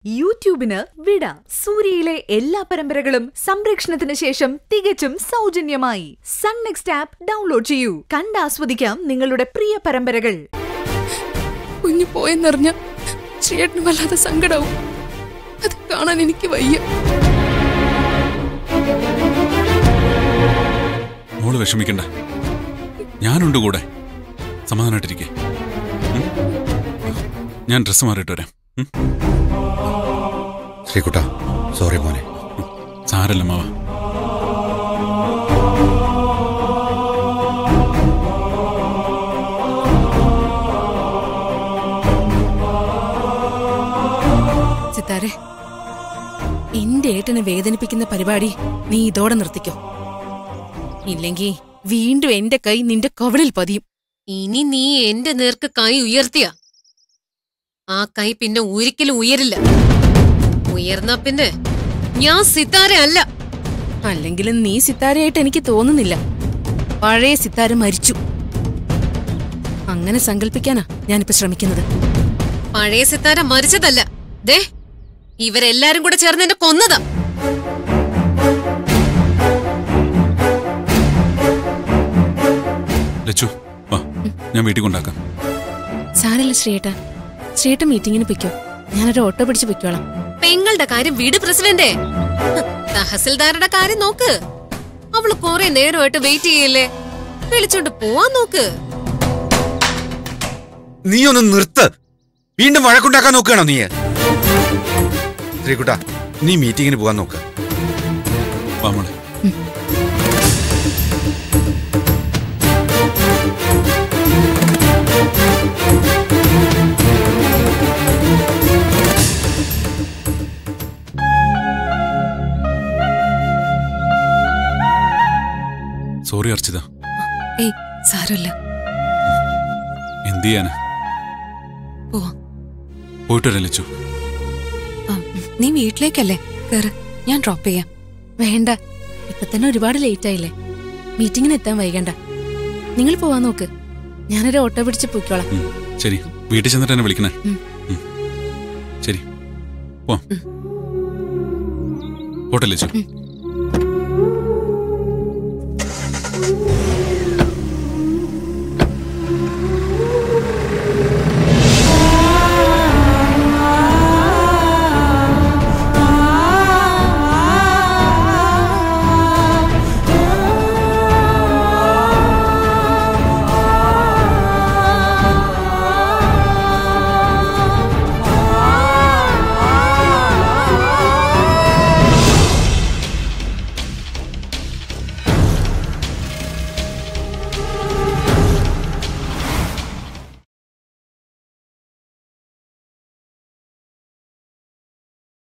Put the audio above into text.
യൂട്യൂബിന് വിട സൂര്യയിലെ എല്ലാ പരമ്പരകളും സംരക്ഷണത്തിന് ശേഷം തികച്ചും സൗജന്യമായി സൺ നെക്സ്റ്റ് ആപ്പ് ഡൗൺലോഡ് ചെയ്യൂ കണ്ടാസ്വദിക്കാം നിങ്ങളുടെ പ്രിയ പരമ്പരകൾ കുഞ്ഞു പോയെന്നറിഞ്ഞ ശ്രീയേട്ടന് വല്ലാതെ സങ്കടാവും അത് കാണാൻ എനിക്ക് വയ്യ മോള് വിഷമിക്കണ്ട ഞാനുണ്ട് കൂടെ സമാധാനായിട്ടിരിക്കെ ഉം? ഞാൻ ഡ്രസ്സ് മാറിയിട്ട് വരാം ഉം? ശ്രീകുട്ട സോറി മോനെ സാരല്ല മാവ സിത്താരെ എന്റെ ഏട്ടനെ വേദനിപ്പിക്കുന്ന പരിപാടി നീ ഇതോടെ നിർത്തിക്കോ ഇല്ലെങ്കി വീണ്ടും എന്റെ കൈ നിന്റെ കവളിൽ പതിയും ഇനി നീ എന്റെ നേർക്ക് കൈ ഉയർത്തിയ ആ കൈ പിന്നെ ഒരിക്കലും ഉയരില്ല ഉയർന്ന പിന്നെ ഞാൻ സിത്താര അല്ല അല്ലെങ്കിലും നീ സിത്താരയായിട്ട് എനിക്ക് തോന്നുന്നില്ല പഴയ സിത്താര മരിച്ചു അങ്ങനെ സങ്കല്പിക്കാനാ ഞാനിപ്പോ ശ്രമിക്കുന്നത് പഴയ സിത്താര മരിച്ചതല്ല ദേ ഇവരെല്ലാരും കൂടെ ചേർന്ന് എന്നെ കൊന്നതാ ലച്ചു വാ ഞാൻ വീട്ടിൽ കൊണ്ടാക്കാം സാരല്ല ശ്രീയേട്ട ശ്രീയേട്ട മീറ്റിങ്ങിന് പൊയ്ക്കോ ഞാനൊരു ഓട്ടോ പിടിച്ച് പൊയ്ക്കോളാം പെങ്ങളുടെ കാര്യം വീട് പ്രസിഡന്റേ ഹ്, തഹസിൽദാരുടെ കാര്യം നോക്ക് അവള് കുറെ നേരമായിട്ട് വെയിറ്റ് ചെയ്യല്ലേ വിളിച്ചോണ്ട് പോവാൻ നോക്ക് നീ ഒന്ന് നിർത്ത് വീണ്ടും വഴക്കുണ്ടാക്കാൻ നോക്കുകയാണോ നീ ശ്രീകുട്ട നീ മീറ്റിങ്ങിന് പോകാൻ നോക്ക് വാ മോളെ സോറി അർച്ചിത ഏയ് സാരമില്ല എന്ത് ചെയ്യാനാ പോവാം പോയിട്ട് വരാം ലച്ചു ആ, നീ വീട്ടിലേക്കല്ലേ കേറ് ഞാൻ ഡ്രോപ്പ് ചെയ്യാം വേണ്ട ഇപ്പൊ തന്നെ ഒരുപാട് ലേറ്റ് ആയില്ലേ മീറ്റിങ്ങിന് എത്താൻ വൈകണ്ട നിങ്ങൾ പോവാൻ നോക്ക് ഞാനൊരു ഓട്ടോ പിടിച്ച് പോയിക്കോളാം ഉം, ശരി വീട്ടിൽ ചെന്നിട്ട് എന്നെ വിളിക്കണേ ഉം. ഉം. ശരി പോ പോട്ടെ ലച്ചു ഉം.